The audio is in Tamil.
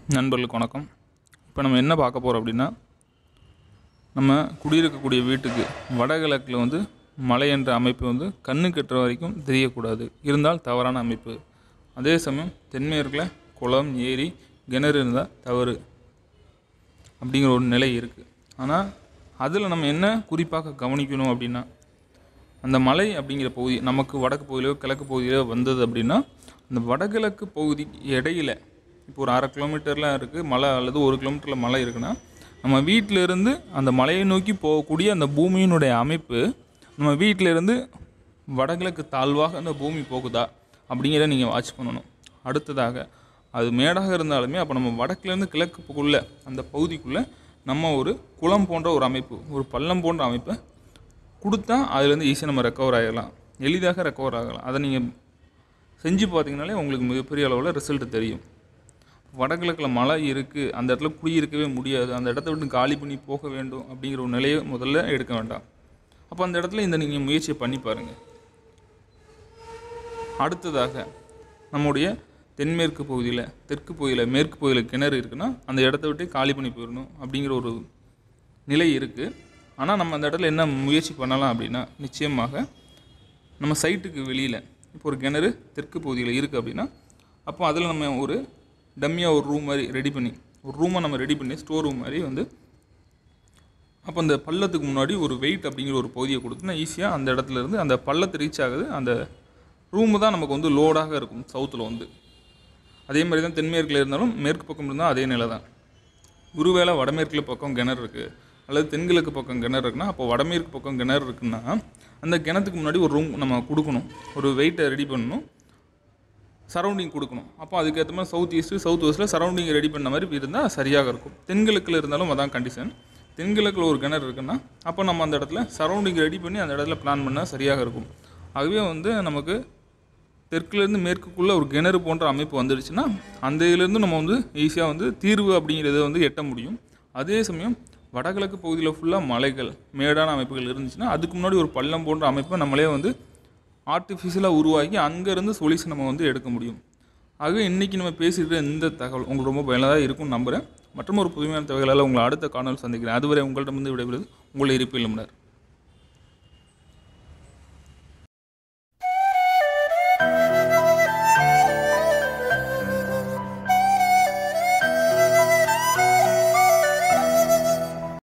நண்பர்களுக்கு வணக்கம் இப்போ நம்ம என்ன பார்க்க போகிறோம் அப்படின்னா நம்ம குடியிருக்கக்கூடிய வீட்டுக்கு வடகிழக்கில் வந்து மலை என்ற அமைப்பு வந்து கண்ணு கட்டுற வரைக்கும் தெரியக்கூடாது இருந்தால் தவறான அமைப்பு அதே சமயம் தென்மேற்கில் குளம் ஏரி கிணறு இருந்தால் தவறு அப்படிங்கிற ஒரு நிலை இருக்குது ஆனால் அதில் நம்ம என்ன குறிப்பாக கவனிக்கணும் அப்படின்னா அந்த மலை அப்படிங்கிற பகுதி நமக்கு வடக்கு பகுதியிலோ கிழக்கு பகுதியிலோ வந்தது அப்படின்னா அந்த வடகிழக்கு பகுதி இடையில இப்போ ஒரு அரை கிலோமீட்டரில் இருக்குது மலை அல்லது ஒரு கிலோமீட்டரில் மலை இருக்குன்னா நம்ம வீட்டில் இருந்து அந்த மலையை நோக்கி போகக்கூடிய அந்த பூமியினுடைய அமைப்பு நம்ம வீட்டில் இருந்து வடகிழக்கு தாழ்வாக அந்த பூமி போகுதா அப்படிங்கிறத நீங்கள் வாட்ச் பண்ணணும் அடுத்ததாக அது மேடாக இருந்தாலுமே அப்போ நம்ம வடக்குலேருந்து கிழக்குக்குள்ளே அந்த பகுதிக்குள்ளே நம்ம ஒரு குளம் போன்ற ஒரு அமைப்பு ஒரு பள்ளம் போன்ற அமைப்பை கொடுத்தா அதுலேருந்து ஈஸியாக நம்ம ரெக்கவர் ஆகிடலாம் எளிதாக ரெக்கவர் ஆகலாம் அதை நீங்கள் செஞ்சு பார்த்தீங்கனாலே உங்களுக்கு மிகப்பெரிய அளவில் ரிசல்ட் தெரியும் வடகிழக்கில் மழை இருக்குது அந்த இடத்துல குடியிருக்கவே முடியாது அந்த இடத்த விட்டு காலி பண்ணி போக வேண்டும் அப்படிங்கிற ஒரு நிலையை முதல்ல எடுக்க வேண்டாம் அப்போ அந்த இடத்துல இந்த நீங்கள் முயற்சியை பண்ணி பாருங்கள் அடுத்ததாக நம்முடைய தென்மேற்கு பகுதியில் தெற்கு பகுதியில் மேற்கு பகுதியில் கிணறு இருக்குன்னா அந்த இடத்த விட்டு காலி பண்ணி போயிடணும் அப்படிங்கிற ஒரு நிலை இருக்குது ஆனால் நம்ம அந்த இடத்துல என்ன முயற்சி பண்ணலாம் அப்படின்னா நிச்சயமாக நம்ம சைட்டுக்கு வெளியில் இப்போ ஒரு கிணறு தெற்கு பகுதியில் இருக்குது அப்படின்னா அப்போ அதில் நம்ம ஒரு டம்மியாக ஒரு ரூம் மாதிரி ரெடி பண்ணி ஒரு ரூமை நம்ம ரெடி பண்ணி ஸ்டோர் ரூம் மாதிரி வந்து அப்போ அந்த பள்ளத்துக்கு முன்னாடி ஒரு வெயிட் அப்படிங்கிற ஒரு பகுதியை கொடுத்தோன்னா ஈஸியாக அந்த இடத்துல இருந்து அந்த பள்ளத்தை ரீச் ஆகுது அந்த ரூமு தான் நமக்கு வந்து லோடாக இருக்கும் சவுத்தில் வந்து அதே மாதிரி தான் தென்மேற்கில் இருந்தாலும் மேற்கு பக்கம் இருந்தால் அதே நிலை தான் ஒருவேளை வடமேற்கில் பக்கம் கிணறு இருக்குது அல்லது தென்கிழக்கு பக்கம் கிணறு இருக்குன்னா அப்போ வடமேற்கு பக்கம் கிணறு இருக்குன்னா அந்த கிணத்துக்கு முன்னாடி ஒரு ரூம் நம்ம கொடுக்கணும் ஒரு வெயிட்டை ரெடி பண்ணணும் சரௌண்டிங் கொடுக்கணும் அப்போ அதுக்கேற்ற மாதிரி சவுத் ஈஸ்ட்டு சவுத் வெஸ்ட்டில் சரௌண்டிங் ரெடி பண்ண மாதிரி இருந்தால் சரியாக இருக்கும் தென்கிழக்கில் இருந்தாலும் அதான் கண்டிஷன் தென்கிழக்கில் ஒரு கிணறு இருக்குன்னா அப்போ நம்ம அந்த இடத்துல சரௌண்டிங் ரெடி பண்ணி அந்த இடத்துல பிளான் பண்ணால் சரியாக இருக்கும் ஆகவே வந்து நமக்கு தெற்குலேருந்து மேற்குக்குள்ளே ஒரு கிணறு போன்ற அமைப்பு வந்துடுச்சுன்னா அந்த இதுலேருந்து நம்ம வந்து ஈஸியாக வந்து தீர்வு அப்படிங்கிறத வந்து எட்ட முடியும் அதே சமயம் வடகிழக்கு பகுதியில் ஃபுல்லாக மலைகள் மேடான அமைப்புகள் இருந்துச்சுன்னா அதுக்கு முன்னாடி ஒரு பள்ளம் போன்ற அமைப்பை நம்மளே வந்து ஆர்டிஃபிஷியலாக உருவாக்கி அங்கேருந்து சொல்யூஷன் நம்ம வந்து எடுக்க முடியும் ஆகவே இன்றைக்கி நம்ம பேசிட்டு இந்த தகவல் உங்களுக்கு ரொம்ப பயனுள்ளதாக இருக்கும்னு நம்புகிறேன் மற்றும் ஒரு புதுமையான தகவலால் உங்களை அடுத்த காணொலி சந்திக்கிறேன் அதுவரை உங்கள்கிட்ட வந்து விடைபெறுவது உங்களை இருப்பில் முன்னர்